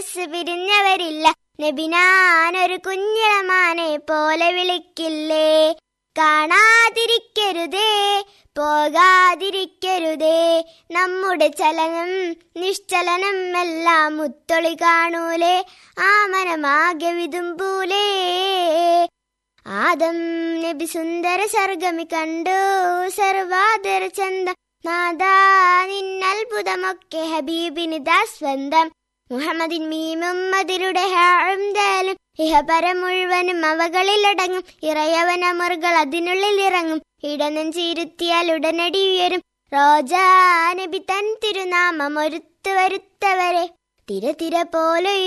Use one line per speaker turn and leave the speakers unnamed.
മനസ്സ് പിരിഞ്ഞവരില്ല നബിനാനൊരു കുഞ്ഞിളമാനെ പോലെ വിളിക്കില്ലേ കാണാതിരിക്കരുതേ പോകാതിരിക്കരുതേ നമ്മുടെ ചലനം നിശ്ചലനം എല്ലാം മുത്തൊളി കാണൂലേ ആ മനമാകെ വിതുമ്പൂലേ ആദം നബി സുന്ദര സർഗമി കണ്ടു സർവാദര ചന്തം നാദാ നിന്നത്ഭുതമൊക്കെ ഹബീബിനിതാ സ്വന്തം മുഹമ്മദിൻ മീമും അതിലൂടെ ഹാഴും ദാലും ഇഹപരം മുഴുവനും അവകളിലടങ്ങും ഇറയവൻ അമറുകൾ അതിനുള്ളിൽ ഇറങ്ങും ഇടനെഞ്ചിരുത്തിയാൽ ഉടനടി ഉയരും റോജാ നബി തൻ തിരുനാമം ഒരുത്തു വരുത്തവരെ തിര തിര പോലെ